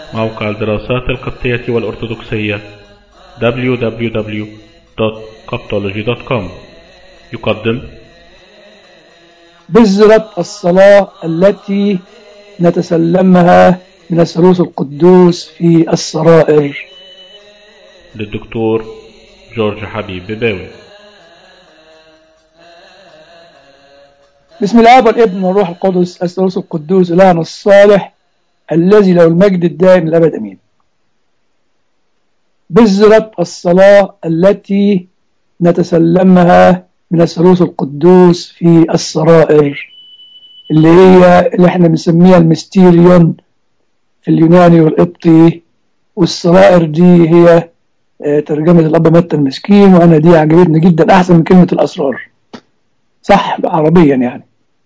موقع الدراسات القبطية والأرثوذكسية www.coptology.com يقدم بذرة الصلاة التي نتسلمها من الثالوث القدوس في السرائر للدكتور جورج حبيب بباوي بسم الله والابن والروح القدس الثالوث القدوس إلهنا الصالح الذي له المجد الدائم الأبد أمين بذرة الصلاة التي نتسلمها من الثالوث القدوس في السرائر اللي هي اللي احنا بنسميها الميستيريون في اليوناني والقبطي والسرائر دي هي آه، ترجمة الأب متى المسكين وأنا دي عجبتني جدا أحسن من كلمة الأسرار صح عربيا يعني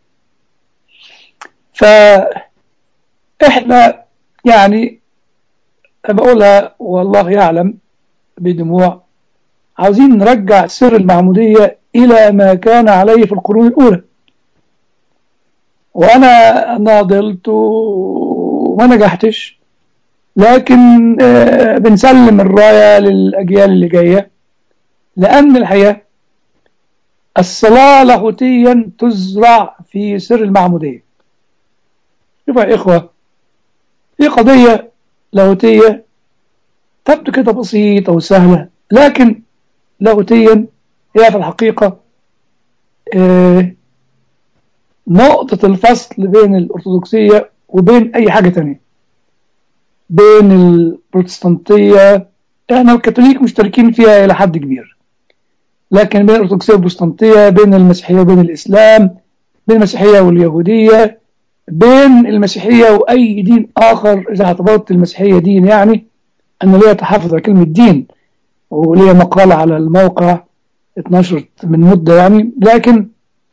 فإحنا يعني بقولها والله يعلم بدموع عاوزين نرجع سر المعمودية إلى ما كان عليه في القرون الأولى وأنا ناضلت وما نجحتش لكن آه، بنسلم الراية للأجيال اللي جاية لأن الحقيقة الصلاة لاهوتيا تزرع في سر المعمودية شوفوا يا إخوة في قضية لاهوتية تبدو كده بسيطة وسهلة لكن لاهوتيا هي في الحقيقة آه، نقطة الفصل بين الأرثوذكسية وبين أي حاجة تانية بين البروتستانتية احنا الكاثوليك مشتركين فيها إلى حد كبير لكن بين الأرثوذكسية والبروتستانتية بين المسيحية وبين الإسلام بين المسيحية واليهودية بين المسيحية وأي دين آخر إذا اعتبرت المسيحية دين يعني أنا ليا تحفظ على كلمة دين وليا مقالة على الموقع اتنشرت من مدة يعني لكن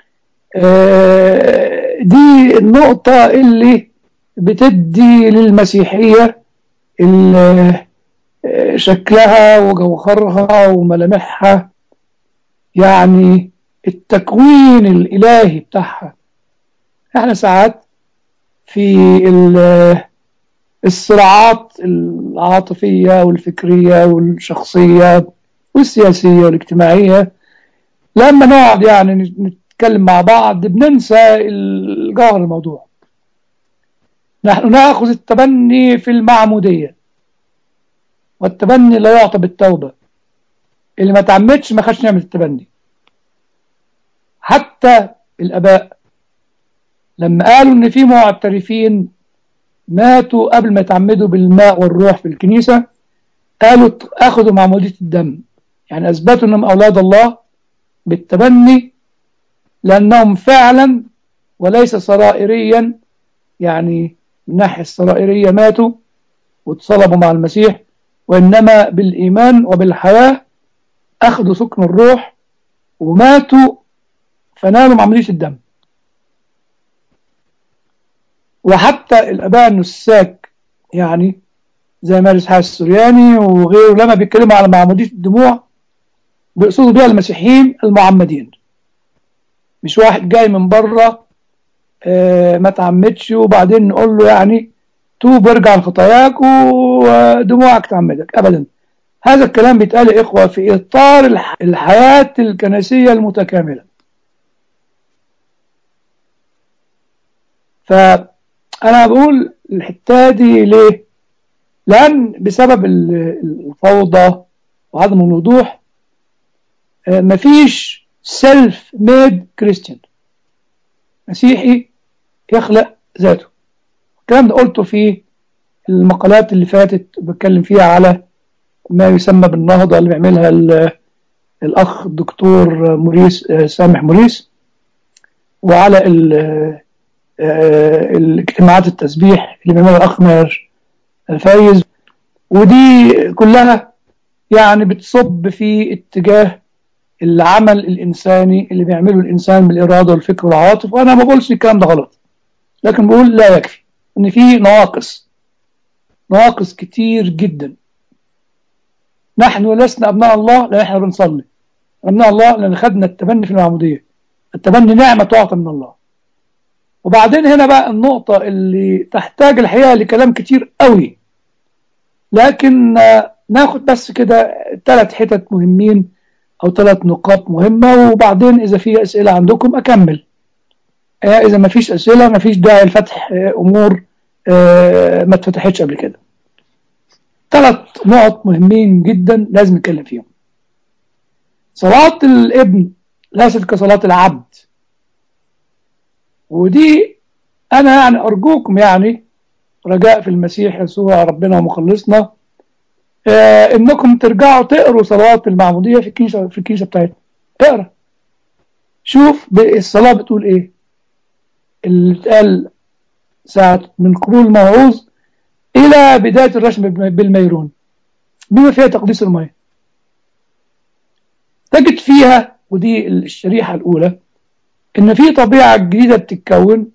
آه، دي النقطة اللي بتدي للمسيحية ال- آه، شكلها وجوهرها وملامحها يعني التكوين الإلهي بتاعها احنا ساعات في ال- الصراعات العاطفية والفكرية والشخصية والسياسية والاجتماعية لما نقعد يعني نتكلم مع بعض بننسى الجوهر الموضوع نحن ناخذ التبني في المعمودية والتبني لا يعطى بالتوبة اللي ما تعمدش ما خدش نعمة التبني حتى الآباء لما قالوا إن في معترفين ماتوا قبل ما يتعمدوا بالماء والروح في الكنيسة قالوا أخذوا معمودية الدم يعني أثبتوا أنهم أولاد الله بالتبني لأنهم فعلا وليس سرائريا يعني من الناحية السرائرية ماتوا واتصلبوا مع المسيح وإنما بالإيمان وبالحياة أخذوا سكن الروح وماتوا فنالوا معمودية الدم وحتى الآباء النساك يعني زي مارس حاس السورياني وغيره لما بيتكلموا على معمودية الدموع بيقصدوا بيها المسيحيين المعمدين مش واحد جاي من بره آه، ما تعمدش وبعدين نقول له يعني توب وارجع لخطاياك ودموعك تعمدك ابدا هذا الكلام بيتقال يا اخوه في اطار الح- الحياه الكنسيه المتكامله فانا بقول الحته دي ليه لان بسبب ال- الفوضى وعدم الوضوح آه، مفيش سيلف ميد كريستيان مسيحي يخلق ذاته الكلام ده قلته في المقالات اللي فاتت بتكلم فيها على ما يسمى بالنهضة اللي بيعملها ال- الأخ الدكتور موريس آه، سامح موريس وعلى ال- آه، الاجتماعات التسبيح اللي بيعملها الأخ ماهر الفايز ودي كلها يعني بتصب في اتجاه العمل الإنساني اللي بيعمله الإنسان بالإرادة والفكر والعواطف وأنا ما بقولش الكلام ده غلط لكن بقول لا يكفي إن في نواقص نواقص كتير جدا نحن لسنا أبناء الله لأن احنا بنصلي أبناء الله لأن خدنا التبني في المعمودية التبني نعمة تعطى من الله وبعدين هنا بقى النقطة اللي تحتاج الحقيقة لكلام كتير قوي لكن ناخد بس كده ثلاث حتت مهمين أو ثلاث نقاط مهمة وبعدين إذا في أسئلة عندكم أكمل إذا ما فيش أسئلة ما فيش داعي لفتح أمور ما اتفتحتش قبل كده ثلاث نقط مهمين جدا لازم نتكلم فيهم صلاة الابن ليست كصلاة العبد ودي أنا يعني أرجوكم يعني رجاء في المسيح يسوع ربنا ومخلصنا آه إنكم ترجعوا تقروا صلوات المعمودية في الكنيسة في الكنيسة بتاعتنا اقرا شوف الصلاة بتقول إيه اللي اتقال ساعة من قرون الموعوظ إلى بداية الرشم بالميرون بما فيها تقديس المياه تجد فيها ودي الشريحة الأولى إن في طبيعة جديدة بتتكون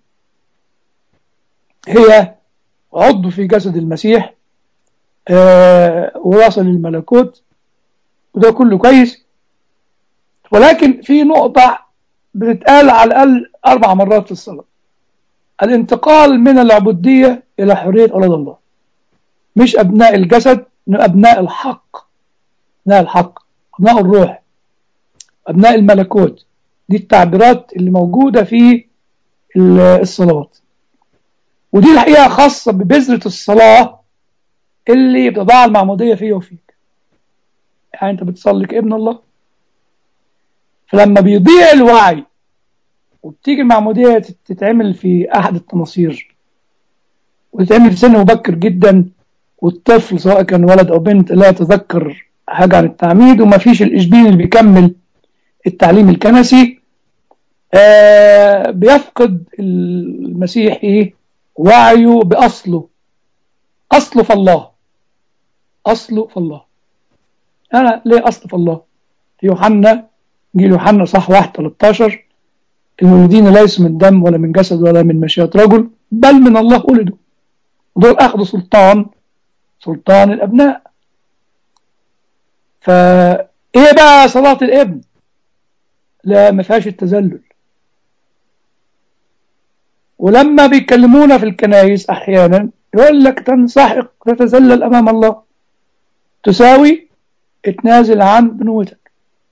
هي عضو في جسد المسيح آه وراثة للملكوت وده كله كويس ولكن في نقطة بتتقال على الأقل أربع مرات في الصلاة الانتقال من العبودية إلى حرية أولاد الله مش أبناء الجسد أبناء الحق أبناء الحق أبناء الروح أبناء الملكوت دي التعبيرات اللي موجودة في الصلوات ودي الحقيقة خاصة ببذرة الصلاة اللي بتضع المعمودية فيه وفيك يعني أنت بتصلي كابن الله فلما بيضيع الوعي وبتيجي المعمودية تتعمل في أحد التناصير وتتعمل في سن مبكر جدا والطفل سواء كان ولد أو بنت لا يتذكر حاجة عن التعميد وما فيش الإشبين اللي بيكمل التعليم الكنسي آه بيفقد المسيحي وعيه بأصله أصله في الله أصله في الله أنا ليه أصل في الله في يوحنا جيل يوحنا صح 1 13 المولودين ليسوا من دم ولا من جسد ولا من مشيئة رجل بل من الله ولدوا ودول أخذوا سلطان سلطان الأبناء فإيه بقى صلاة الابن لا ما فيهاش التذلل ولما بيكلمونا في الكنائس أحيانا يقول لك تنسحق تتذلل أمام الله تساوي اتنازل عن بنوتك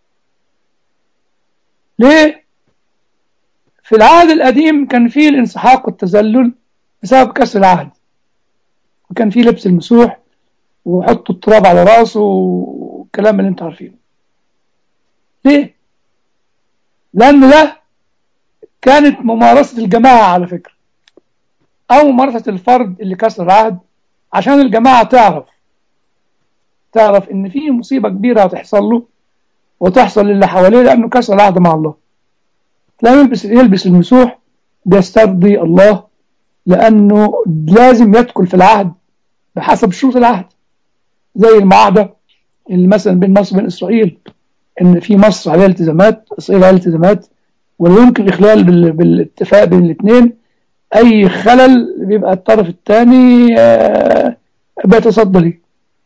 ليه في العهد القديم كان فيه الانسحاق والتذلل بسبب كسر العهد وكان فيه لبس المسوح وحطوا التراب على راسه والكلام اللي انت عارفينه ليه لان ده كانت ممارسة الجماعة على فكرة او ممارسة الفرد اللي كسر العهد عشان الجماعة تعرف تعرف ان في مصيبة كبيرة هتحصل له وتحصل للي حواليه لانه كسر العهد مع الله لا يلبس يلبس المسوح بيسترضي الله لانه لازم يدخل في العهد بحسب شروط العهد زي المعاهدة اللي مثلا بين مصر وبين اسرائيل ان في مصر عليها التزامات اسرائيل عليها التزامات ولا يمكن اخلال بال... بالاتفاق بين الاثنين اي خلل بيبقى الطرف الثاني بيتصدى ليه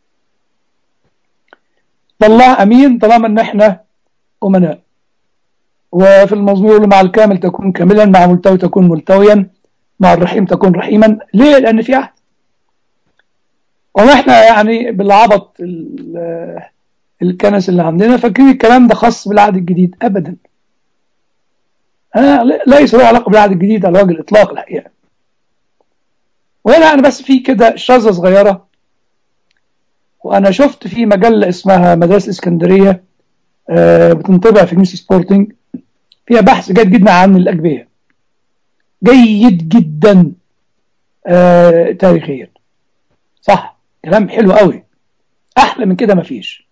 الله امين طالما ان احنا امناء وفي المزمور مع الكامل تكون كاملا مع ملتوي تكون ملتويا مع الرحيم تكون رحيما ليه لان في عهد وما احنا يعني بالعبط الكنس اللي عندنا فاكرين الكلام ده خاص بالعهد الجديد ابدا آه ليس له علاقه بالعهد الجديد على وجه الاطلاق الحقيقه وهنا انا بس في كده شذة صغيره وانا شفت في مجله اسمها مدرسه اسكندريه آه بتنطبع في كنيسه سبورتنج فيها بحث جيد جدا عن الاجبيه جيد جدا آه تاريخيا صح كلام حلو قوي احلى من كده مفيش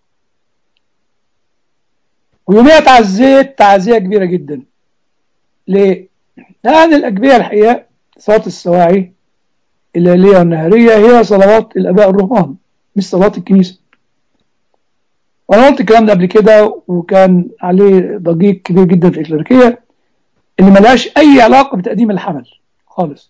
ويوميها تعزيت تعزيه كبيره جدا ليه؟ لأن الأجبية الحقيقة صلاة السواعي الليلية والنهارية هي صلوات الآباء الرهبان مش صلاة الكنيسة وأنا قلت الكلام ده قبل كده وكان عليه ضجيج كبير جدا في الإكليريكية اللي ملهاش أي علاقة بتقديم الحمل خالص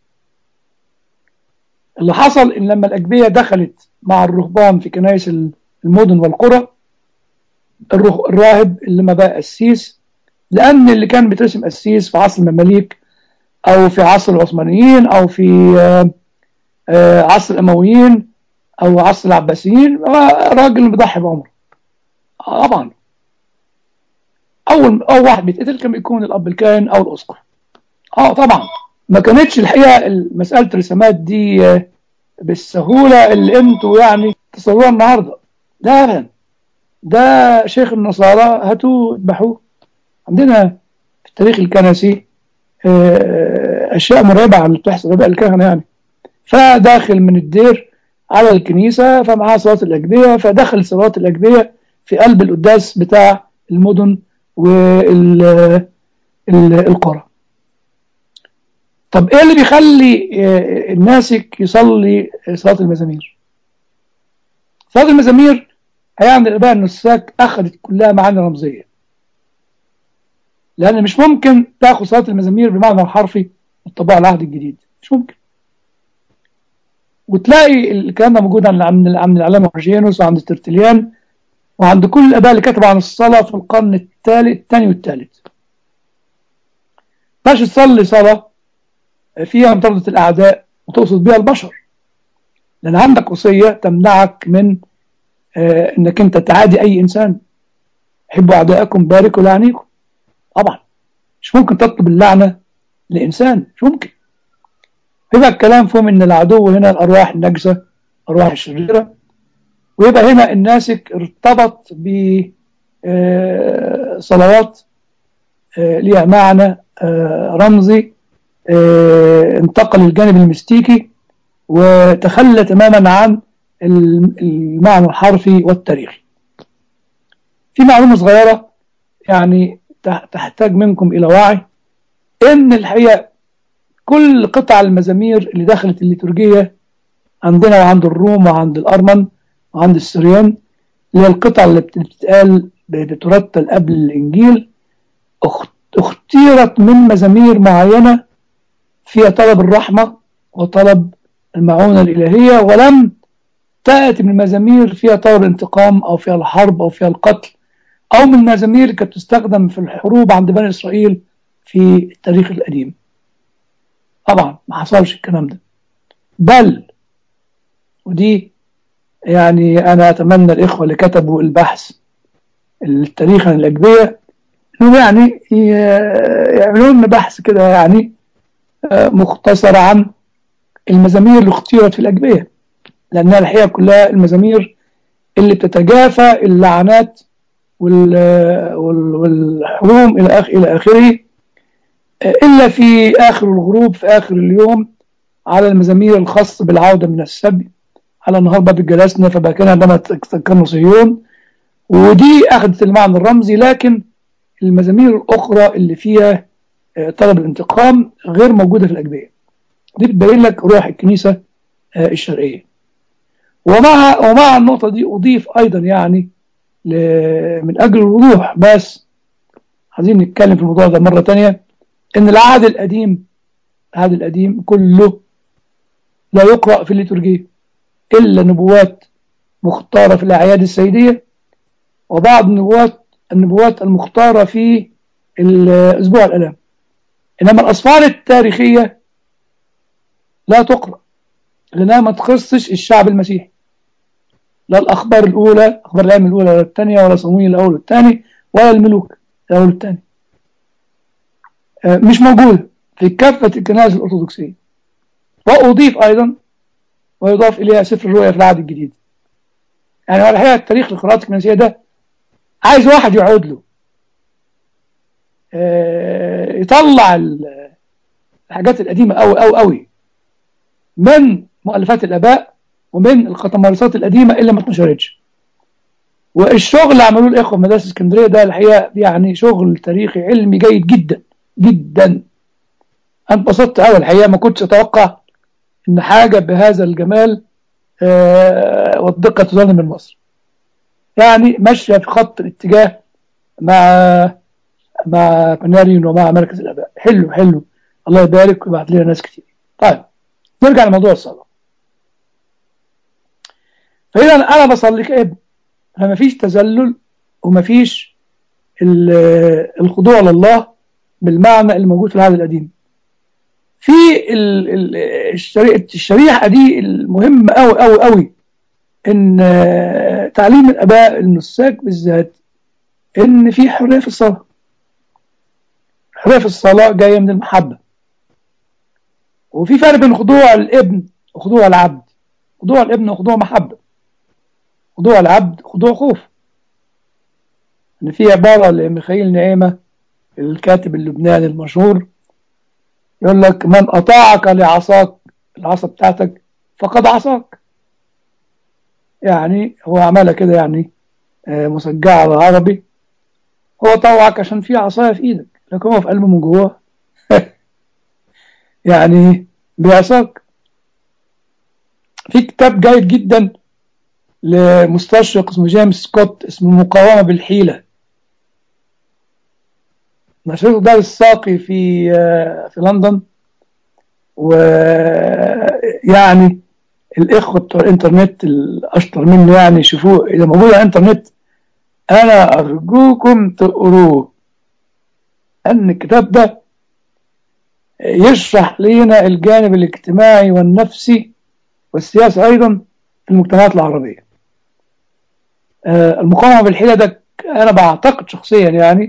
اللي حصل إن لما الأجبية دخلت مع الرهبان في كنائس المدن والقرى الراهب اللي ما بقى قسيس لأن اللي كان بيترسم قسيس في عصر المماليك أو في عصر العثمانيين أو في عصر الأمويين او عصر العباسيين راجل بيضحي بعمره طبعا اول اول واحد بيتقتل كان بيكون الاب الكاهن او الاسقف اه طبعا ما كانتش الحقيقه مساله الرسامات دي بالسهوله اللي انتوا يعني تصوروها النهارده ده ابدا ده شيخ النصارى هاتوه اذبحوه عندنا في التاريخ الكنسي اشياء مرعبه عن اللي بتحصل بقى الكهنه يعني فداخل من الدير على الكنيسه فمعاه صلاه الاجبيه فدخل صلاه الاجبيه في قلب القداس بتاع المدن والقرى طب ايه اللي بيخلي الناسك يصلي صلاه المزامير صلاه المزامير هيعمل الاباء النساك اخذت كلها معاني رمزيه لان مش ممكن تاخذ صلاه المزامير بمعنى الحرفي وتطبقها العهد الجديد مش ممكن وتلاقي الكلام ده موجود عند عند العلامه اورجينوس وعند ترتليان وعند كل الاباء اللي كتبوا عن الصلاه في القرن الثالث الثاني والثالث مش تصلي صلاه فيها مطاردة الاعداء وتقصد بها البشر لان عندك وصيه تمنعك من آه انك انت تعادي اي انسان حبوا اعدائكم باركوا لعنيكم طبعا مش ممكن تطلب اللعنه لانسان مش ممكن يبقى الكلام فهم ان العدو هنا الارواح النجسه الارواح الشريره ويبقى هنا الناسك ارتبط بصلوات ليها معنى رمزي انتقل للجانب المستيكي وتخلى تماما عن المعنى الحرفي والتاريخي في معلومة صغيرة يعني تحتاج منكم إلى وعي إن الحقيقة كل قطع المزامير اللي دخلت الليتورجية عندنا وعند الروم وعند الأرمن وعند السريان اللي هي القطع اللي بتتقال بترتل قبل الإنجيل اختيرت من مزامير معينة فيها طلب الرحمة وطلب المعونة الإلهية ولم تأتي من مزامير فيها طلب الانتقام أو فيها الحرب أو فيها القتل أو من مزامير اللي كانت تستخدم في الحروب عند بني إسرائيل في التاريخ القديم طبعا ما حصلش الكلام ده بل ودي يعني أنا أتمنى الإخوة اللي كتبوا البحث التاريخ عن الأجبية إنهم يعني يعملوا لنا بحث كده يعني مختصر عن المزامير اللي اختيرت في الأجبية لأنها الحقيقة كلها المزامير اللي بتتجافى اللعنات والحروم إلى آخر إلى آخره إلا في آخر الغروب في آخر اليوم على المزامير الخاصة بالعودة من السبي على نهار باب الجلسنا فبكنا عندما تذكرنا صهيون ودي أخذت المعنى الرمزي لكن المزامير الأخرى اللي فيها طلب الانتقام غير موجودة في الأجبية دي بتبين لك روح الكنيسة الشرقية ومع ومع النقطة دي أضيف أيضا يعني من أجل الوضوح بس عايزين نتكلم في الموضوع ده مرة تانية إن العهد القديم العهد القديم كله لا يقرأ في الليتورجية إلا نبوات مختارة في الأعياد السيدية وبعض النبوات النبوات المختارة في الأسبوع الألام إنما الأسفار التاريخية لا تقرأ لأنها ما تخصش الشعب المسيحي لا الأخبار الأولى أخبار الأيام الأولى ولا الثانية ولا صمويل الأول والثاني ولا الملوك الأول والثاني مش موجود في كافة الكنائس الأرثوذكسية وأضيف أيضا ويضاف إليها سفر الرؤيا في العهد الجديد يعني على الحقيقة التاريخ القراءات الكنسية ده عايز واحد يقعد له يطلع الحاجات القديمة أوي أوي أوي من مؤلفات الآباء ومن القطمارسات القديمة اللي ما اتنشرتش والشغل اللي عملوه الإخوة في مدارس اسكندرية ده الحقيقة يعني شغل تاريخي علمي جيد جدا جدا أنا انبسطت أوي الحقيقة ما كنتش أتوقع إن حاجة بهذا الجمال آه والدقة تظل من مصر يعني ماشية في خط الاتجاه مع مع بناريون ومع مركز الآباء حلو حلو الله يبارك ويبعت لنا ناس كتير طيب نرجع لموضوع الصلاة فإذا أنا بصلي كابن فما فيش تذلل وما فيش الخضوع لله بالمعنى الموجود في العهد القديم في الشريحة دي المهمة أوي أوي أوي ان تعليم الاباء النساك بالذات ان في حريه في الصلاه حريه في الصلاه جايه من المحبه وفي فرق بين خضوع الابن وخضوع العبد خضوع الابن وخضوع محبه خضوع العبد خضوع خوف ان في عباره لميخائيل نعيمه الكاتب اللبناني المشهور يقول لك من اطاعك لعصاك العصا بتاعتك فقد عصاك يعني هو عملها كده يعني مسجعة على العربي هو طوعك عشان في عصاية في ايدك لكن هو في قلبه من جواه يعني بيعصاك في كتاب جيد جدا لمستشرق اسمه جيمس سكوت اسمه المقاومة بالحيلة نشرته ده الساقي في في لندن ويعني الإخوة بتوع الإنترنت الأشطر مني يعني يشوفوه إذا موجود على الإنترنت أنا أرجوكم تقروه أن الكتاب ده يشرح لنا الجانب الاجتماعي والنفسي والسياسي أيضا في المجتمعات العربية المقاومة بالحيلة ده أنا بعتقد شخصيا يعني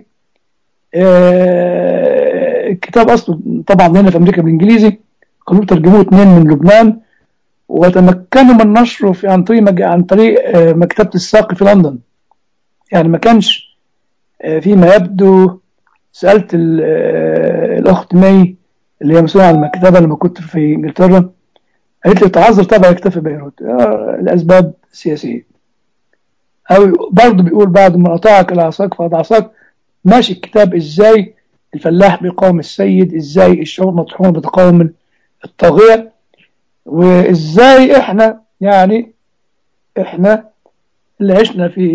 الكتاب أصله طبعا هنا في أمريكا بالإنجليزي كانوا ترجموه اثنين من لبنان وتمكنوا من نشره في عن طريق عن طريق مكتبة الساقي في لندن يعني ما كانش فيما يبدو سألت الأخت مي اللي هي مسؤولة عن المكتبة لما كنت في إنجلترا قالت لي تعذر طبعا يكتب في بيروت الأسباب سياسية أو برضه بيقول بعد ما أطاعك العصاك فقد عصاك ماشي الكتاب إزاي الفلاح بيقاوم السيد إزاي الشعوب مطحون بتقاوم الطاغية وإزاي إحنا يعني إحنا اللي عشنا في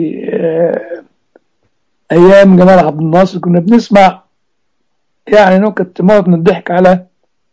أيام جمال عبد الناصر كنا بنسمع يعني نكت تموت من الضحك على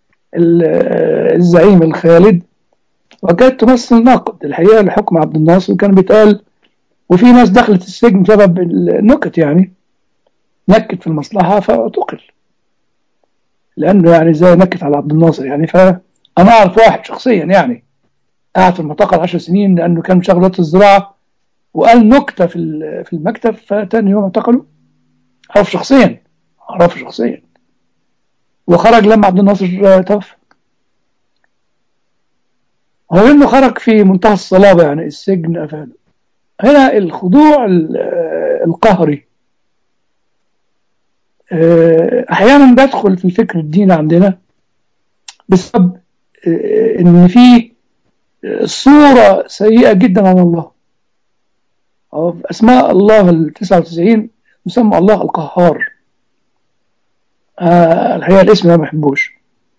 الزعيم الخالد وكانت تمثل نقد الحقيقة لحكم عبد الناصر كان بيتقال وفي ناس دخلت السجن بسبب النكت يعني نكت في المصلحة فاعتقل لأنه يعني زي نكت على عبد الناصر يعني فأنا أعرف واحد شخصيا يعني قعد في المعتقل 10 سنين لأنه كان مشغل وزارة الزراعة وقال نكتة في في المكتب فتاني يوم اعتقلوا أعرف شخصيا أعرف شخصيا وخرج لما عبد الناصر توفى هو انه خرج في منتهى الصلابة يعني السجن أفاده هنا الخضوع القهري أحيانا بدخل في الفكر الديني عندنا بسبب إن في صورة سيئة جدا عن الله أو في أسماء الله ال 99 مسمى الله القهار آه الحقيقة الاسم ما بحبوش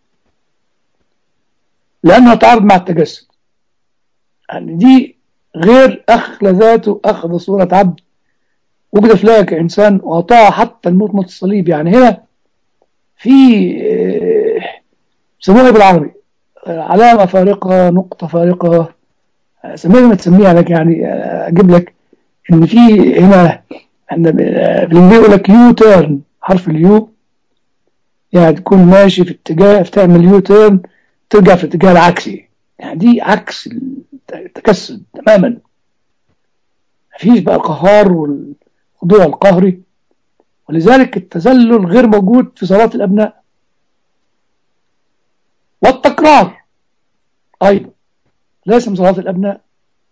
لأنه يتعارض مع التجسد يعني دي غير أخلى ذاته أخذ صورة عبد وجد في الله كإنسان وأطاع حتى الموت موت الصليب يعني هنا في سموها بالعربي علامة فارقة نقطة فارقة سميها ما تسميها لك يعني أجيب لك إن في هنا احنا بالإنجليزي يقول لك يو تيرن حرف اليو يعني تكون ماشي في اتجاه تعمل يو تيرن ترجع في الاتجاه العكسي يعني دي عكس التكسد تماما مفيش بقى القهار والخضوع القهري ولذلك التذلل غير موجود في صلاة الأبناء والتكرار أيضا ليس من صلاة الأبناء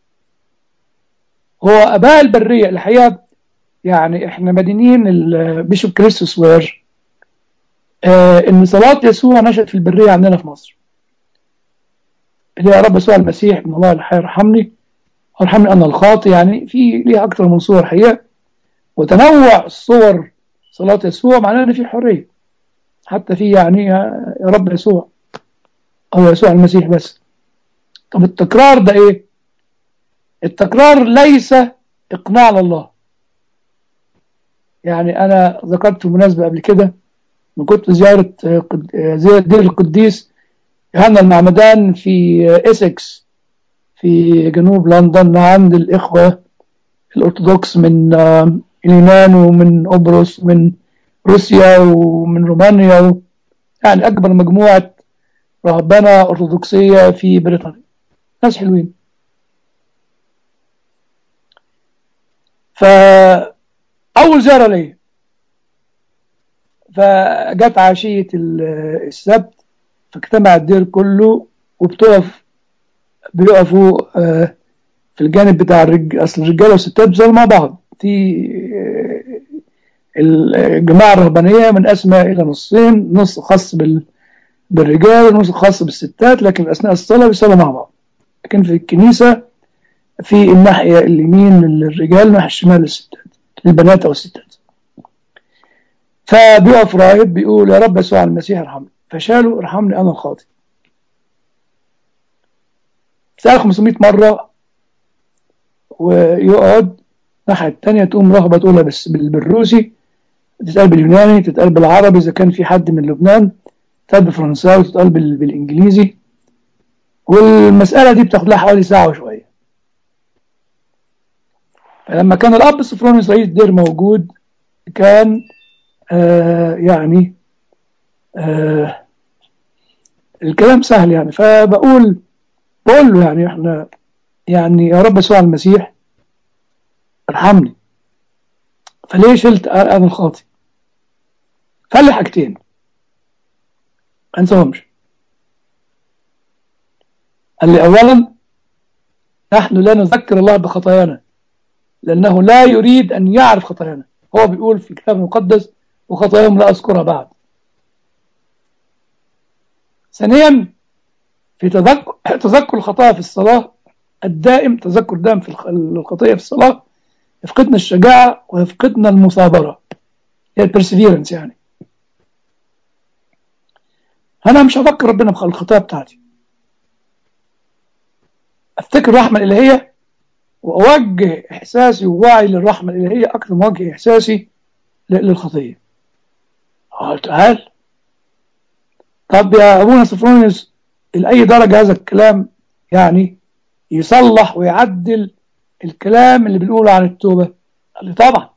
هو أباء البرية الحقيقة يعني إحنا مدينين البيشوب كريستوس وير آه إن صلاة يسوع نشأت في البرية عندنا في مصر اللي يا رب يسوع المسيح من الله الحي يرحمني وارحمني أنا الخاطئ يعني في ليها أكثر من صور حقيقة وتنوع صور صلاة يسوع معناه إن في حرية حتى في يعني يا رب يسوع أو يسوع المسيح بس طب التكرار ده إيه؟ التكرار ليس إقناع لله يعني أنا ذكرت في مناسبة قبل كده من كنت زيارة زيارة دير القديس يوحنا المعمدان في إسكس في جنوب لندن عند الإخوة الأرثوذكس من اليونان ومن قبرص ومن روسيا ومن رومانيا و... يعني أكبر مجموعة رهبنة أرثوذكسية في بريطانيا ناس حلوين فأول زيارة ليا فجت عشية السبت فاجتمع الدير كله وبتقف بيقفوا في الجانب بتاع الرجال أصل الرجالة والستات بيصلوا مع بعض في الجماعة الرهبانية من أسماء إلى نصين نص خاص بال بالرجال ونص خاص بالستات لكن أثناء الصلاة بيصلوا مع بعض لكن في الكنيسة في الناحية اليمين للرجال والناحية الشمال للستات للبنات أو الستات فبيقف راهب بيقول يا رب يسوع المسيح ارحمني فشالوا ارحمني أنا الخاطئ سأل 500 مرة ويقعد الناحية التانية تقوم رهبة تقولها بس بالروسي تتقال باليوناني تتقال بالعربي إذا كان في حد من لبنان تتقال بالفرنساوي تتقال بالإنجليزي والمسألة دي بتاخد لها حوالي ساعة وشوية فلما كان الأب سفرونيوس رئيس الدير موجود كان آه يعني آه الكلام سهل يعني فبقول بقول له يعني احنا يعني يا رب يسوع المسيح ارحمني فليه شلت انا الخاطي قال لي حاجتين ما انساهمش قال لي اولا نحن لا نذكر الله بخطايانا لانه لا يريد ان يعرف خطايانا هو بيقول في الكتاب المقدس وخطاياهم لا اذكرها بعد ثانيا في تذكر تذكر الخطايا في الصلاه الدائم تذكر دائم في الخطيه في الصلاه يفقدنا الشجاعه ويفقدنا المثابره هي البرسيفيرنس يعني انا مش هفكر ربنا بالخطايا بتاعتي افتكر الرحمه الالهيه واوجه احساسي ووعي للرحمه الالهيه اكثر ما اوجه احساسي للخطيه قلت هل طب يا ابونا سفرونيوس لاي درجه هذا الكلام يعني يصلح ويعدل الكلام اللي بنقوله عن التوبه قال لي طبعا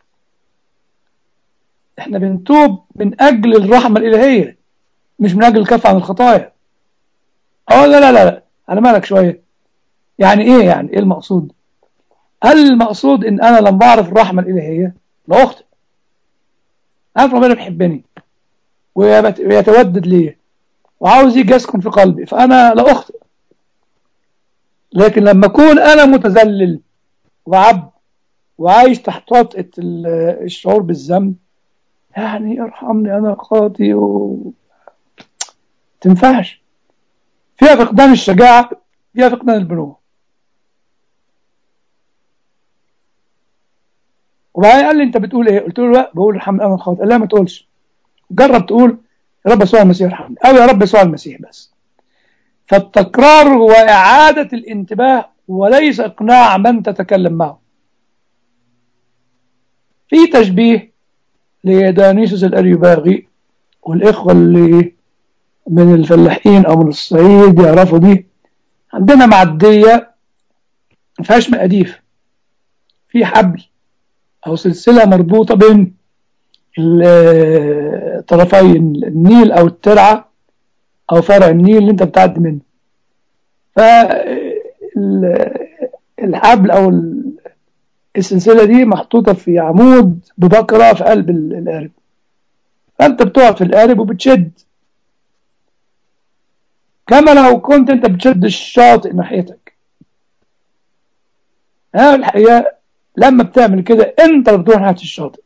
احنا بنتوب من اجل الرحمه الالهيه مش من اجل الكف عن الخطايا اه لا لا لا, لا. على مالك شويه يعني ايه يعني ايه المقصود هل المقصود ان انا لما بعرف الرحمه الالهيه لا اخطئ عارف ربنا بيحبني ويتودد لي وعاوز يجي يسكن في قلبي فانا لا اخطئ لكن لما اكون انا متذلل وعبد وعايش تحت وطئة الشعور بالذنب يعني ارحمني انا خاطي و تنفعش فيها فقدان الشجاعة فيها فقدان البنوة وبعدين قال لي انت بتقول ايه قلت له لا بقول ارحمني انا الخاطئ لا ما تقولش جرب تقول يا رب يسوع المسيح ارحمني او يا رب يسوع المسيح بس فالتكرار هو إعادة الانتباه وليس إقناع من تتكلم معه في تشبيه لدانيسوس الأريباغي والإخوة اللي من الفلاحين أو من الصعيد يعرفوا دي عندنا معدية ما فيهاش مقاديف في حبل أو سلسلة مربوطة بين طرفي النيل أو الترعة أو فرع النيل اللي أنت بتعدي منه فالحبل أو السلسلة دي محطوطة في عمود ببكرة في قلب القارب فأنت بتقف في القارب وبتشد كما لو كنت أنت بتشد الشاطئ ناحيتك ها الحقيقة لما بتعمل كده أنت اللي بتروح ناحية الشاطئ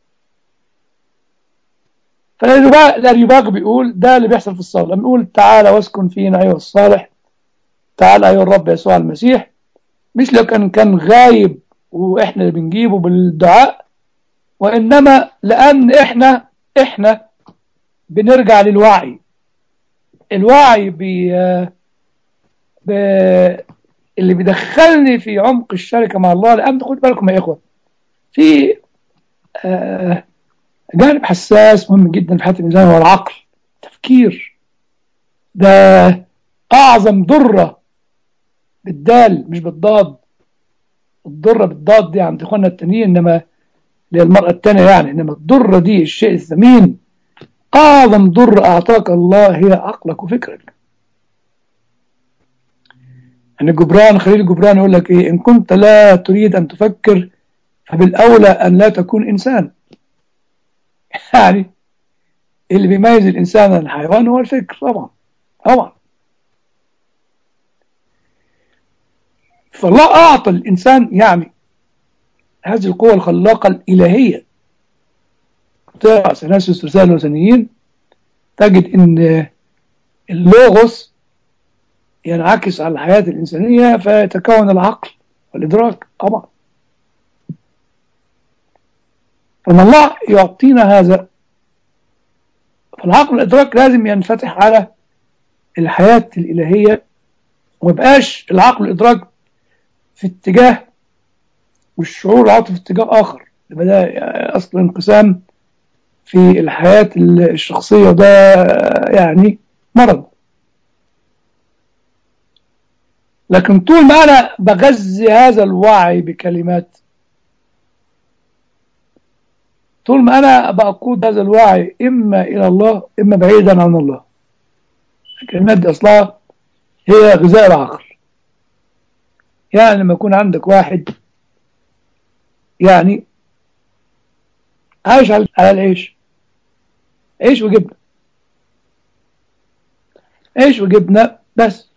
فالأريباغ بيقول ده اللي بيحصل في الصلاة لما يقول تعالى واسكن فينا أيها الصالح تعالى أيها الرب يسوع المسيح مش لو كان كان غايب وإحنا اللي بنجيبه بالدعاء وإنما لأن إحنا إحنا بنرجع للوعي الوعي بي ب... اللي بيدخلني في عمق الشركة مع الله لأن خد بالكم يا إخوة في آه جانب حساس مهم جدا في حياة الإنسان هو العقل تفكير ده أعظم ضرة بالدال مش بالضاد الضرة بالضاد دي عند إخواننا التانيين إنما للمرأة التانية يعني إنما الضرة دي الشيء الثمين أعظم ضرة أعطاك الله هي عقلك وفكرك يعني جبران خليل جبران يقول لك إيه إن كنت لا تريد أن تفكر فبالأولى أن لا تكون إنسان يعني اللي بيميز الإنسان عن الحيوان هو الفكر طبعا طبعا فالله أعطى الإنسان يعني هذه القوة الخلاقة الإلهية تقرأ سناسيوس رسالة الوثنيين تجد إن اللوغوس ينعكس على الحياة الإنسانية فيتكون العقل والإدراك طبعا فما الله يعطينا هذا فالعقل والإدراك لازم ينفتح على الحياة الإلهية ومبقاش العقل والإدراك في اتجاه والشعور العاطفي في اتجاه آخر يبقى ده أصل انقسام في الحياة الشخصية ده يعني مرض لكن طول ما أنا بغذي هذا الوعي بكلمات طول ما أنا بقود هذا الوعي إما إلى الله إما بعيدا عن الله الكلمات دي أصلها هي غذاء العقل يعني لما يكون عندك واحد يعني عايش على العيش عيش وجبنة عيش وجبنة بس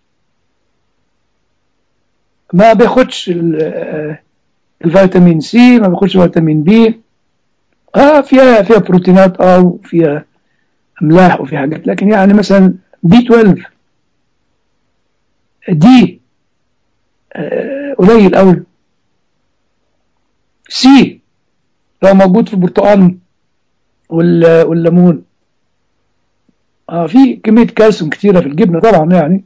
ما بياخدش الفيتامين سي ما بياخدش فيتامين بي اه فيها فيها بروتينات اه وفيها املاح وفي حاجات لكن يعني مثلا بي 12 دي آه قليل قوي سي لو موجود في البرتقال والليمون اه في كميه كالسيوم كتيره في الجبنه طبعا يعني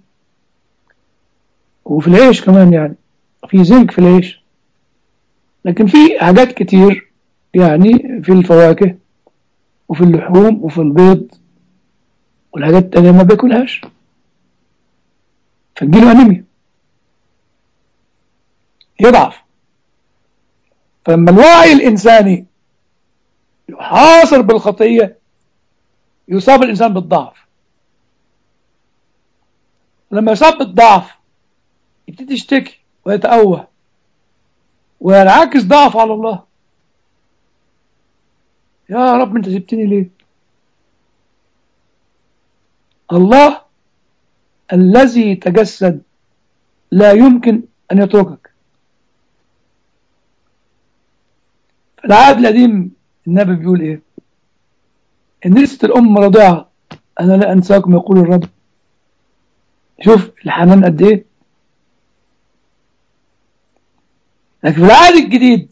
وفي العيش كمان يعني في زنك في العيش لكن في حاجات كتير يعني في الفواكه وفي اللحوم وفي البيض والحاجات التانية ما بياكلهاش فتجيله أنيميا يضعف فلما الوعي الإنساني يحاصر بالخطية يصاب الإنسان بالضعف لما يصاب بالضعف يبتدي يشتكي ويتأوه وينعكس ضعف على الله يا رب انت سبتني ليه الله الذي تجسد لا يمكن أن يتركك العهد القديم النبي بيقول ايه ان نسيت الام رضيعها انا لا انساكم يقول الرب شوف الحنان قد ايه لكن في العهد الجديد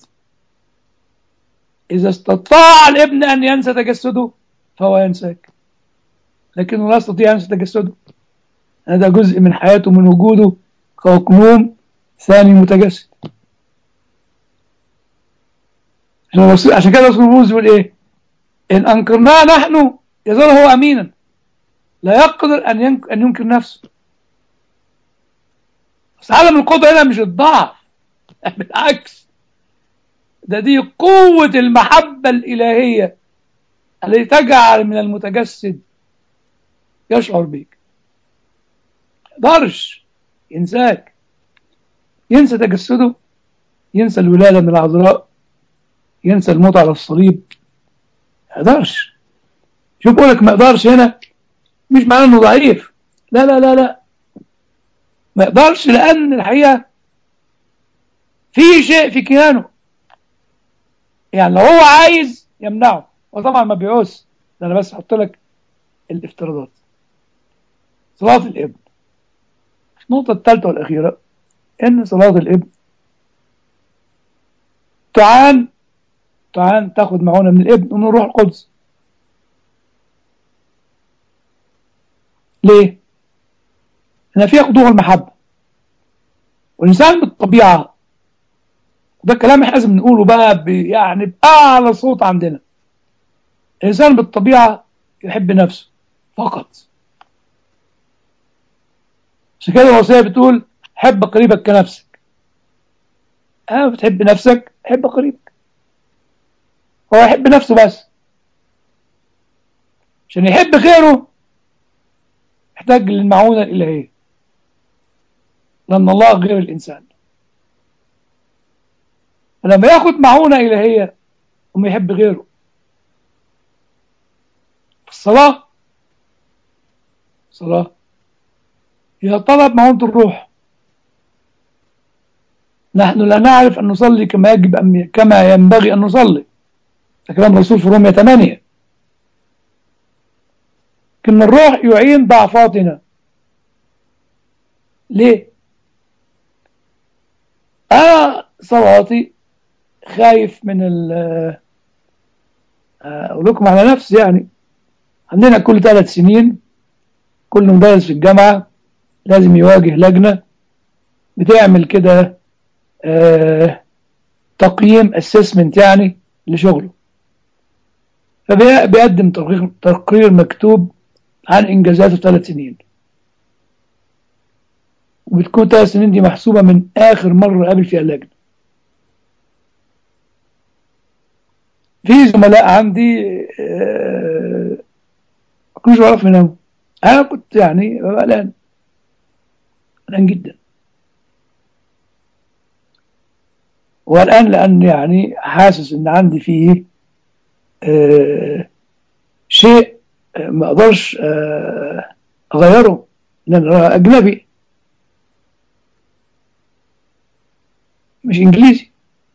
إذا استطاع الابن أن ينسى تجسده فهو ينساك لكنه لا يستطيع أن ينسى تجسده هذا جزء من حياته من وجوده كأقنوم ثاني متجسد عشان كده رسول بولس يقول إيه إن أنكرناه نحن يظل هو أمينا لا يقدر أن أن ينكر نفسه بس عدم القدرة هنا مش الضعف بالعكس ده دي قوة المحبة الإلهية التي تجعل من المتجسد يشعر بك يقدرش ينساك ينسى تجسده ينسى الولادة من العذراء ينسى الموت على الصليب ما يقدرش شوف بقولك ما يقدرش هنا مش معناه انه ضعيف لا لا لا لا ما يقدرش لأن الحقيقة في شيء في كيانه يعني لو هو عايز يمنعه وطبعا ما بيعوز ده انا بس احط لك الافتراضات صلاة الابن النقطة الثالثة والأخيرة إن صلاة الابن تعان تعان تاخد معونة من الابن ومن الروح القدس ليه؟ هنا فيها خضوع المحبة والإنسان بالطبيعة ده كلام احنا لازم نقوله بقى يعني بأعلى صوت عندنا الإنسان بالطبيعة يحب نفسه فقط عشان كده الوصية بتقول حب قريبك كنفسك أه بتحب نفسك حب قريبك هو يحب نفسه بس عشان يحب غيره يحتاج للمعونة الإلهية لأن الله غير الإنسان فلما ياخد معونة إلهية وما يحب غيره في الصلاة صلاة هي طلب معونة الروح نحن لا نعرف أن نصلي كما يجب أن كما ينبغي أن نصلي ده كلام الرسول في رومية 8 لكن الروح يعين ضعفاتنا ليه؟ أنا صلاتي خايف من ال أقول لكم على نفسي يعني عندنا كل ثلاث سنين كل مدرس في الجامعة لازم يواجه لجنة بتعمل كده آه تقييم اسسمنت يعني لشغله فبيقدم تقرير, تقرير مكتوب عن انجازاته ثلاث سنين وبتكون ثلاث سنين دي محسوبة من آخر مرة قابل فيها اللجنة في زملاء عندي آه ما كنتش بعرف يناموا أنا كنت يعني ببقى قلقان قلقان جدا والآن لأن يعني حاسس إن عندي فيه آه شيء آه ما أقدرش آه أغيره لأن أنا أجنبي مش إنجليزي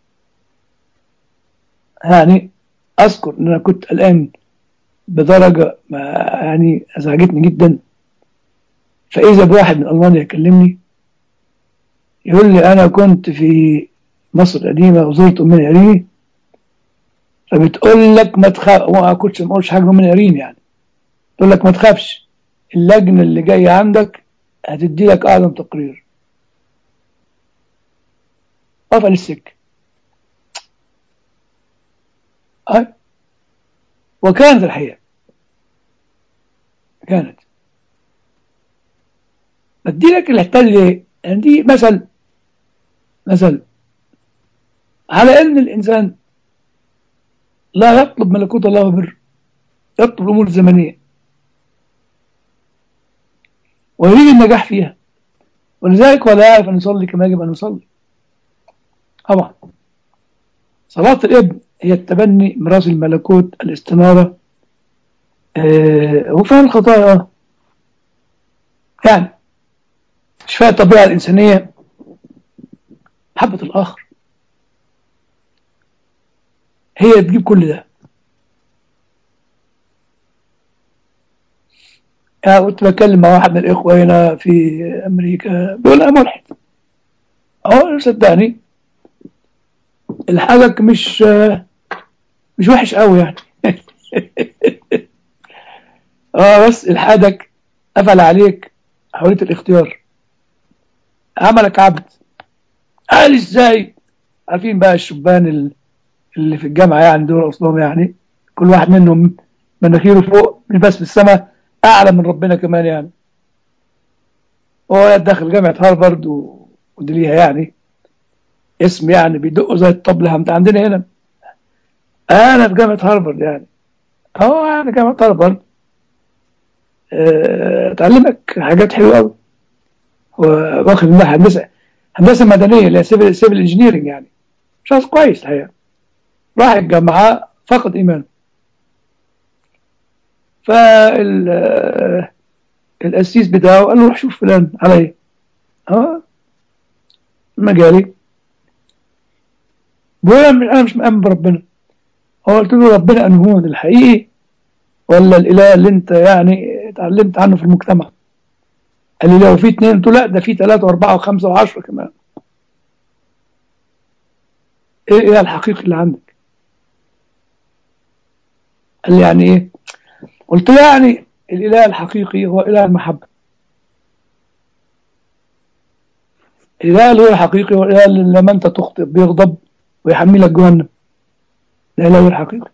يعني أذكر إن أنا كنت قلقان بدرجة ما يعني أزعجتني جدا فإذا بواحد من ألمانيا يكلمني يقول لي أنا كنت في مصر القديمة وزرت أمنا قريني فبتقول لك ما تخاف ما كنتش ما اقولش حاجة أمنا قريني يعني تقول لك ما تخافش اللجنة اللي جاية عندك هتدي لك أعظم تقرير قفل السكة أي وكانت الحقيقة كانت بدي لك الحتة اللي يعني دي مثل مثل على ان الانسان لا يطلب ملكوت الله بر يطلب الامور الزمنيه ويريد النجاح فيها ولذلك ولا يعرف ان يصلي كما يجب ان يصلي طبعا صلاة الابن هي التبني ميراث الملكوت الاستنارة آه وفهم الخطايا يعني شفاء الطبيعة الإنسانية محبة الآخر هي تجيب كل ده يعني كنت بتكلم مع واحد من الإخوة هنا في أمريكا بيقول أنا ملحد أهو صدقني الحاجك مش مش وحش قوي يعني اه بس الحاجك قفل عليك حرية الاختيار عملك عبد قال ازاي عارفين بقى الشبان اللي في الجامعة يعني دول أصلهم يعني كل واحد منهم مناخيره فوق مش بس في السماء أعلى من ربنا كمان يعني هو داخل جامعة هارفارد ودي ليها يعني اسم يعني بيدقوا زي الطبلة انت عندنا هنا انا في جامعة هارفارد يعني اه يعني جامعة هارفارد اه تعلمك حاجات حلوة قوي واخد منها هندسة هندسة مدنية اللي هي سيفل سيفل انجينيرنج يعني شخص كويس الحقيقة راح الجامعة فقد ايمانه فال القسيس بتاعه قال له روح شوف فلان على ايه اه مجالي بيقول انا مش مؤمن بربنا هو قلت له ربنا انهون الحقيقي ولا الاله اللي انت يعني اتعلمت عنه في المجتمع قال لي لو في اثنين قلت له لا ده في ثلاثة واربعة وخمسة وعشرة كمان ايه ايه الحقيقي اللي عندك قال لي يعني ايه قلت له يعني الاله الحقيقي هو اله المحبة الاله اللي هو الحقيقي هو الاله اللي لما انت تخطئ بيغضب ويحملك جهنم لا اله الحقيقي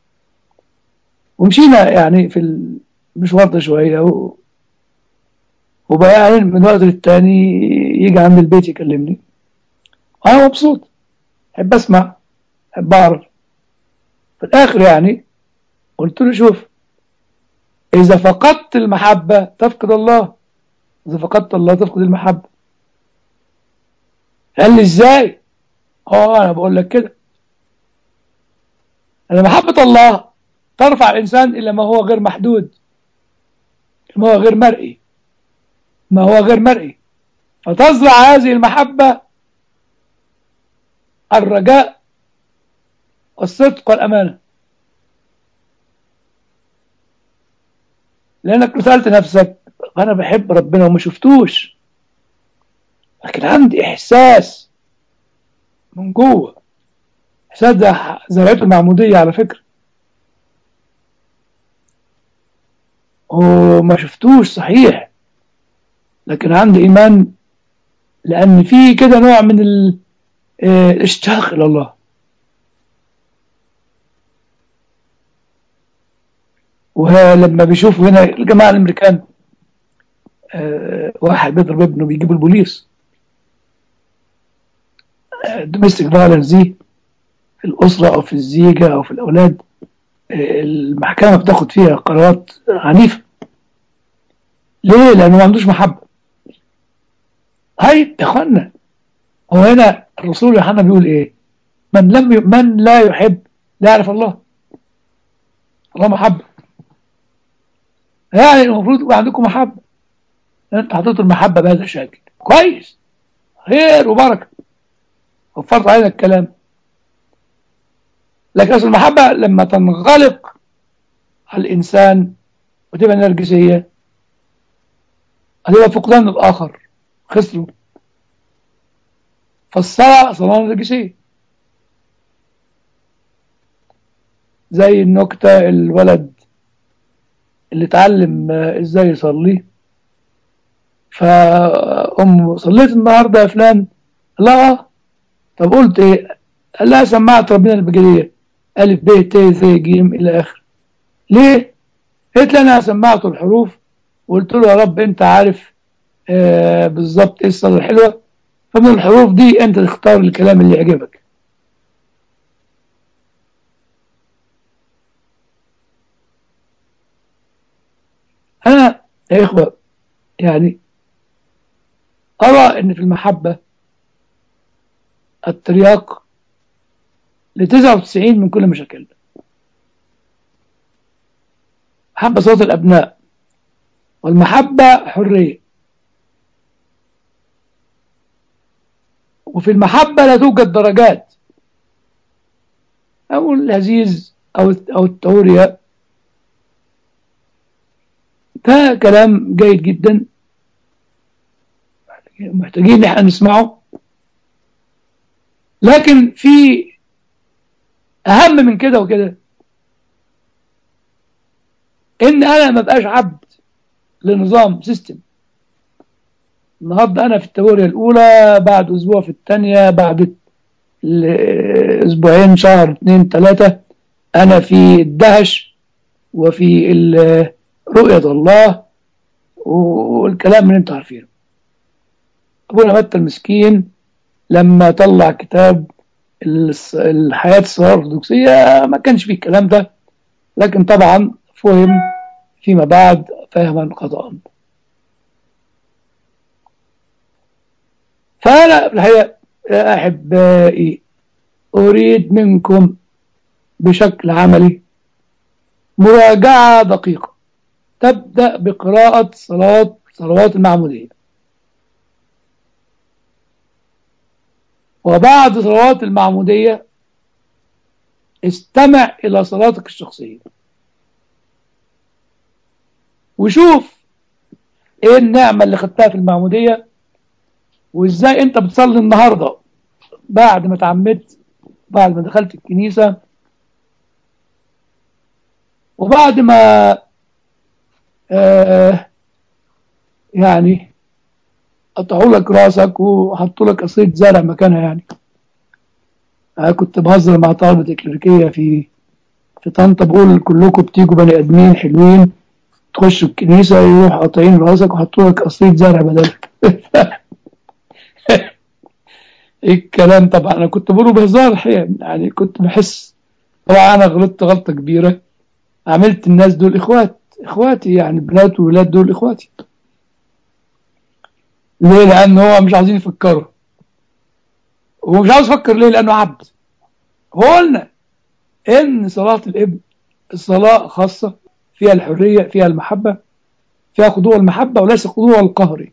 ومشينا يعني في المشوار ده شوية و... وبقى يعني من وقت للتاني يجي عند البيت يكلمني أنا مبسوط أحب أسمع أحب أعرف في الآخر يعني قلت له شوف إذا فقدت المحبة تفقد الله إذا فقدت الله تفقد المحبة قال لي إزاي اه انا بقول لك كده ان محبة الله ترفع الانسان الى ما هو غير محدود ما هو غير مرئي ما هو غير مرئي فتزرع هذه المحبة الرجاء والصدق والأمانة لأنك سألت نفسك أنا بحب ربنا وما شفتوش لكن عندي إحساس من جوه إحساس ده زرعته المعمودية على فكرة وما شفتوش صحيح لكن عندي إيمان لأن في كده نوع من ال- آه، الاشتياق إلى الله ولما بيشوفوا هنا الجماعة الأمريكان آه، واحد بيضرب ابنه بيجيبوا البوليس دوميستيك فايلنس دي في الأسرة أو في الزيجة أو في الأولاد آه، المحكمة بتاخد فيها قرارات عنيفة ليه؟ لأنه ما عندوش محبة هاي يا إخوانا هو هنا الرسول يوحنا بيقول إيه؟ من لم ي... من لا يحب لا يعرف الله الله محبة يعني المفروض يبقى عندكم محبة انت حطيتوا المحبة بهذا الشكل كويس خير وبركة وفرت علينا الكلام لكن أصل المحبة لما تنغلق على الإنسان وتبقى نرجسية هتبقى فقدان الآخر خسره فالصلاة صلاة نرجسية زي النكتة الولد اللي اتعلم آه، ازاي يصلي فأم صليت النهاردة يا فلان لا آه. طب قلت ايه قال لها سمعت ربنا البجرية ألف ب ت ث ج إلى آخر ليه قلت لي أنا سمعته الحروف وقلت له يا رب أنت عارف آه بالظبط إيه الصلاة الحلوة فمن الحروف دي أنت تختار الكلام اللي يعجبك أنا يا إخوة يعني أرى أن في المحبة الترياق ل 99 من كل مشاكلنا محبة صوت الأبناء والمحبة حرية وفي المحبة لا توجد درجات أو الهزيز أو أو التورية ده كلام جيد جدا محتاجين احنا نسمعه لكن في اهم من كده وكده ان انا ما بقاش عبد لنظام سيستم النهارده انا في التوريه الاولى بعد اسبوع في الثانيه بعد ال- اسبوعين شهر اثنين ثلاثه انا في الدهش وفي ال- رؤيه الله والكلام اللي انتوا عارفينه ابونا متى المسكين لما طلع كتاب الس- الحياة الصغيرة الأرثوذكسية ما كانش فيه الكلام ده لكن طبعا فهم فيما بعد فهما خطأ فأنا في الحقيقة يا أحبائي أريد منكم بشكل عملي مراجعة دقيقة تبدأ بقراءة صلاة صلوات المعمودية وبعد صلوات المعمودية استمع إلى صلاتك الشخصية وشوف ايه النعمة اللي خدتها في المعمودية وازاي انت بتصلي النهاردة بعد ما تعمدت بعد ما دخلت الكنيسة وبعد ما آه يعني قطعوا لك راسك وحطوا لك قصية زرع مكانها يعني أنا كنت بهزر مع طلبة الكليريكية في في طنطا بقول كلكم بتيجوا بني آدمين حلوين تخشوا الكنيسة يروح قاطعين راسك وحطوا لك قصية زرع بدلك ايه الكلام طبعا انا كنت بقوله بهزار الحقيقة يعني كنت بحس طبعا انا غلطت غلطة كبيرة عملت الناس دول اخوات اخواتي يعني بنات وولاد دول اخواتي ليه لان هو مش عايزين يفكروا هو مش عاوز يفكر ليه لأنه عبد هو قلنا إن صلاة الابن الصلاة خاصة فيها الحرية فيها المحبة فيها خضوع المحبة وليس خضوع القهري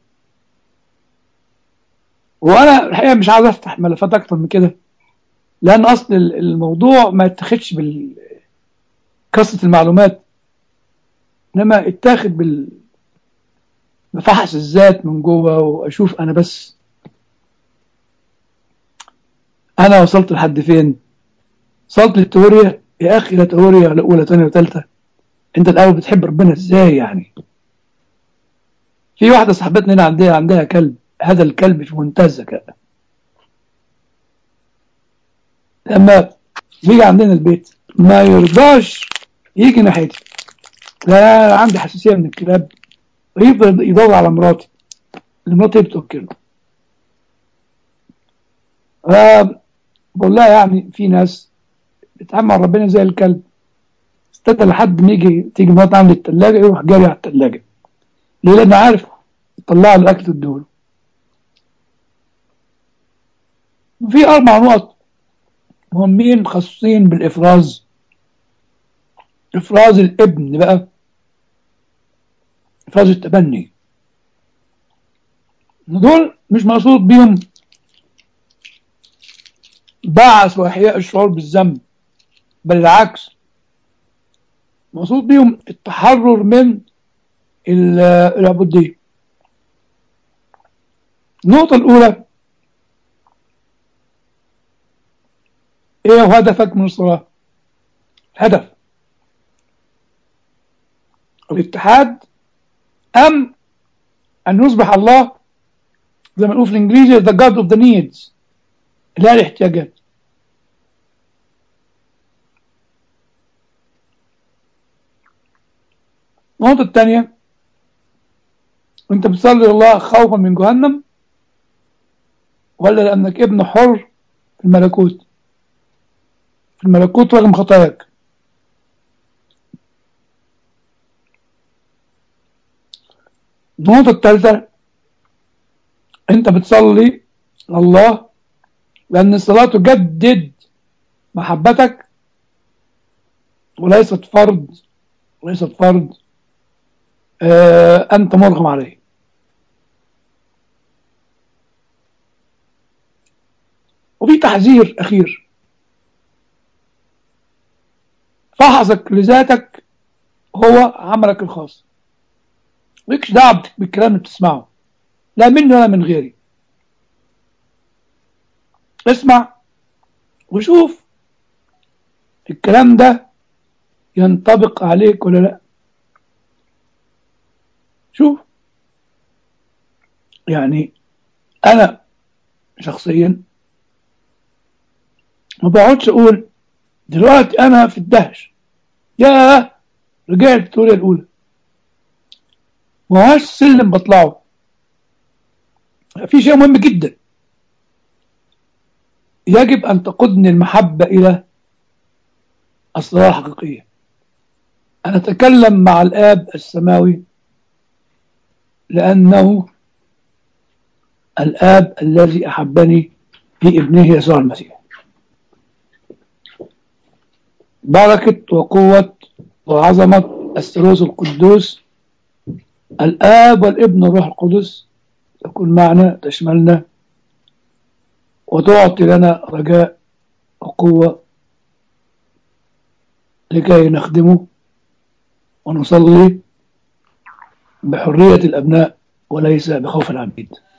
وأنا الحقيقة مش عاوز أفتح ملفات أكتر من كده لأن أصل الموضوع ما يتاخدش بالكثرة المعلومات إنما اتاخد بال بفحص الذات من جوه وأشوف أنا بس أنا وصلت لحد فين وصلت للتورية يا أخي لا تورية ولا أولى تانية وتالتة أنت الأول بتحب ربنا إزاي يعني في واحدة صاحبتنا هنا عندها عندها كلب هذا الكلب في منتهى الذكاء لما يجي عندنا البيت ما يرضاش يجي ناحيتي لا أنا عندي حساسية من الكلاب ويفضل يدور على مراتي اللي مراتي بتوكله بقول لها يعني في ناس بتتعامل مع ربنا زي الكلب استنى لحد ما يجي تيجي مرات عند التلاجة يروح جاري على التلاجة ليه لأنه عارف يطلع له الأكل تدوله في أربع نقط مهمين خاصين بالإفراز إفراز الابن بقى إفراز التبني دول مش مقصود بيهم بعث وإحياء الشعور بالذنب بل العكس مقصود بيهم التحرر من العبودية النقطة الأولى إيه هو هدفك من الصلاة؟ هدف الاتحاد أم أن يصبح الله زي ما نقول في الإنجليزي the God of the needs اللي هي الاحتياجات النقطة الثانية وانت بتصلي لله خوفا من جهنم ولا لأنك ابن حر في الملكوت في الملكوت رغم خطاياك النقطة الثالثة انت بتصلي لله لأن الصلاة تجدد محبتك وليست فرض وليست فرض آه أنت مرغم عليه وفي تحذير أخير فحصك لذاتك هو عملك الخاص مالكش دعوة بالكلام اللي بتسمعه لا مني ولا من غيري اسمع وشوف الكلام ده ينطبق عليك ولا لا شوف يعني انا شخصيا ما بقعدش اقول دلوقتي انا في الدهش يا رجعت التوريه الاولى ما هوش سلم بطلعه في شيء مهم جدا يجب أن تقودني المحبة إلى الصلاة الحقيقية أنا أتكلم مع الآب السماوي لأنه الآب الذي أحبني في ابنه يسوع المسيح بركة وقوة وعظمة الثالوث القدوس الآب والابن والروح القدس تكون معنا تشملنا وتعطي لنا رجاء وقوة لكي نخدمه ونصلي بحرية الأبناء وليس بخوف العبيد